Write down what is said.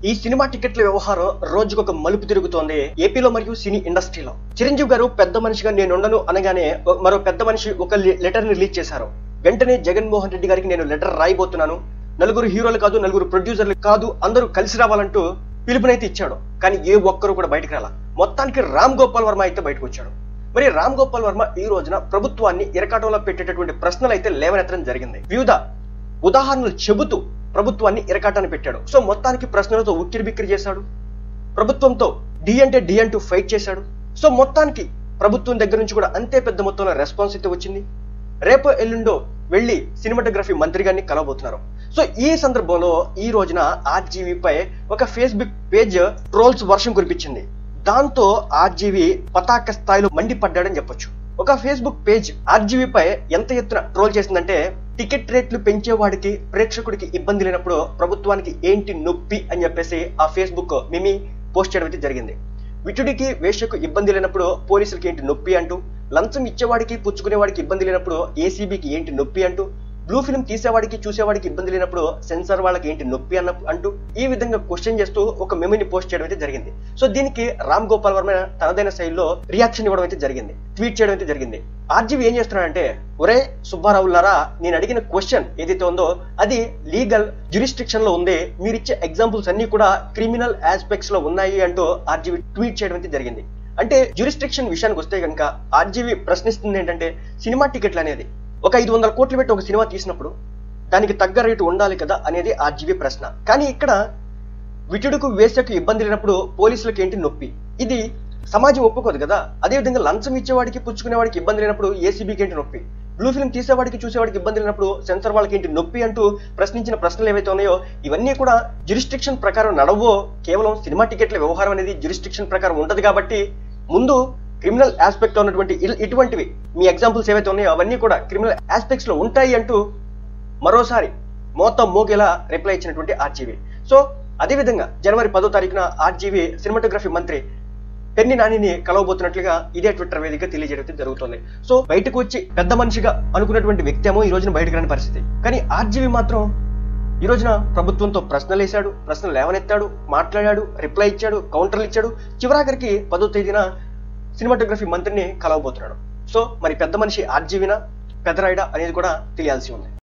ఈ సినిమా టికెట్ల వ్యవహారం రోజుకొక మలుపు తిరుగుతోంది ఏపీలో మరియు సినీ ఇండస్ట్రీలో చిరంజీవి గారు పెద్ద మనిషిగా నేను ఉండను అనగానే ఓ- మరో పెద్ద మనిషి ఒక లెటర్ ని రిలీజ్ చేశారు వెంటనే జగన్మోహన్ రెడ్డి గారికి నేను లెటర్ రాయబోతున్నాను నలుగురు హీరోలు కాదు నలుగురు ప్రొడ్యూసర్లు కాదు అందరూ కలిసి రావాలంటూ పిలుపునైతే ఇచ్చాడు కానీ ఏ ఒక్కరు కూడా బయటకు రాల మొత్తానికి రామ్ గోపాల్ వర్మ అయితే బయటకు వచ్చాడు మరి రామ్ గోపాల్ వర్మ ఈ రోజున ప్రభుత్వాన్ని ఇరకాటంలో పెట్టేటటువంటి ప్రశ్నలు అయితే లేవనెత్తడం జరిగింది వివిధ ఉదాహరణలు చెబుతూ ప్రభుత్వాన్ని ఇరకాటాన్ని పెట్టాడు సో మొత్తానికి ప్రశ్నలతో ఉక్కిరి బిక్కిరి చేశాడు ప్రభుత్వంతో డి అంటే డి అంటూ ఫైట్ చేశాడు సో మొత్తానికి ప్రభుత్వం దగ్గర నుంచి కూడా అంతే పెద్ద మొత్తంలో రెస్పాన్స్ అయితే వచ్చింది రేపు ఎల్లుండో వెళ్ళి సినిమాటోగ్రఫీ మంత్రి గారిని కలవబోతున్నారు సో ఈ సందర్భంలో ఈ రోజున ఆర్జీవీపై ఒక ఫేస్బుక్ పేజ్ ట్రోల్స్ వర్షం కురిపించింది దాంతో ఆర్జీవి పతాక స్థాయిలో మండిపడ్డాడని చెప్పొచ్చు ఒక ఫేస్బుక్ పేజ్ ఆర్జీవీపై ఎంత ఎత్తున ట్రోల్ చేసిందంటే టికెట్ రేట్లు పెంచేవాడికి ప్రేక్షకుడికి ఇబ్బంది లేనప్పుడు ప్రభుత్వానికి ఏంటి నొప్పి అని చెప్పేసి ఆ ఫేస్బుక్ మిమి పోస్ట్ చేయడం అయితే జరిగింది విటుడికి వేష్యకు ఇబ్బంది లేనప్పుడు పోలీసులకి ఏంటి నొప్పి అంటూ లంచం ఇచ్చేవాడికి పుచ్చుకునేవాడికి ఇబ్బంది లేనప్పుడు ఏసీబీకి ఏంటి నొప్పి అంటూ బ్లూ ఫిల్మ్ తీసేవాడికి చూసేవాడికి ఇబ్బంది లేనప్పుడు సెన్సార్ వాళ్ళకి ఏంటి నొప్పి అన్న అంటూ ఈ విధంగా క్వశ్చన్ చేస్తూ ఒక మెమీని పోస్ట్ చేయడం అయితే జరిగింది సో దీనికి రామ్ గోపాల్ వర్మ తనదైన శైలిలో రియాక్షన్ ఇవ్వడం అయితే జరిగింది ట్వీట్ చేయడం అయితే జరిగింది ఆర్జీవి ఏం చేస్తున్నాడంటే ఒరే సుబ్బారావులారా నేను అడిగిన క్వశ్చన్ ఏదైతే ఉందో అది లీగల్ జ్యూరిస్ట్రిక్షన్ లో ఉంది మీరు ఇచ్చే ఎగ్జాంపుల్స్ అన్ని కూడా క్రిమినల్ ఆస్పెక్ట్స్ లో ఉన్నాయి అంటూ ఆర్జీవి ట్వీట్ చేయడం అయితే జరిగింది అంటే జ్యూరిస్ట్రిక్షన్ విషయానికి వస్తే కనుక ఆర్జీవి ప్రశ్నిస్తుంది ఏంటంటే సినిమా టికెట్లు అనేది ఒక ఐదు వందల కోట్లు పెట్టి ఒక సినిమా తీసినప్పుడు దానికి తగ్గ రేటు ఉండాలి కదా అనేది ఆర్జీవి ప్రశ్న కానీ ఇక్కడ విటుడుకు వేసకు ఇబ్బంది లేనప్పుడు పోలీసులకు ఏంటి నొప్పి ఇది సమాజం ఒప్పుకోదు కదా అదేవిధంగా లంచం ఇచ్చేవాడికి పుచ్చుకునేవాడికి ఇబ్బంది లేనప్పుడు ఏసీబీకి ఏంటి నొప్పి బ్లూ ఫిల్మ్ తీసేవాడికి చూసేవాడికి ఇబ్బంది లేనప్పుడు సెన్సార్ వాళ్ళకి ఏంటి నొప్పి అంటూ ప్రశ్నించిన ప్రశ్నలు ఏవైతే ఉన్నాయో ఇవన్నీ కూడా జ్యూరిస్ట్రిక్షన్ ప్రకారం నడవో కేవలం సినిమా టికెట్ల వ్యవహారం అనేది జ్యూరిస్ట్రిక్షన్ ప్రకారం ఉంటది కాబట్టి ముందు క్రిమినల్ ఆస్పెక్ట్ ఉన్నటువంటి ఇల్- ఇటువంటివి మీ ఎగ్జాంపుల్స్ ఏవైతే ఉన్నాయో అవన్నీ కూడా క్రిమినల్ ఆస్పెక్ట్స్ లో ఉంటాయి అంటూ మరోసారి మొత్తం మోగేలా రిప్లై ఇచ్చినటువంటి ఆర్జీవి సో అదేవిధంగా జనవరి పదో తారీఖున ఆర్జీవి సినిమాటోగ్రఫీ మంత్రి పెన్ని నానిని కలవబోతున్నట్లుగా ఇదే ట్విట్టర్ వేదిక తెలియజేయడం జరుగుతుంది సో బయటకు వచ్చి పెద్ద మనిషిగా అనుకున్నటువంటి వ్యక్తి ఏమో ఈ రోజున బయటకు రాని పరిస్థితి కానీ ఆర్జీవి మాత్రం ఈ రోజున ప్రభుత్వంతో ప్రశ్నలు వేశాడు ప్రశ్నలు లేవనెత్తాడు మాట్లాడాడు రిప్లై ఇచ్చాడు కౌంటర్లు ఇచ్చాడు చివరాఖరికి పదో తేదీన సినిమాటోగ్రఫీ మంత్రిని కలవబోతున్నాడు సో మరి పెద్ద మనిషి ఆర్జీవినా పెద్దరాయిడా అనేది కూడా తెలియాల్సి ఉంది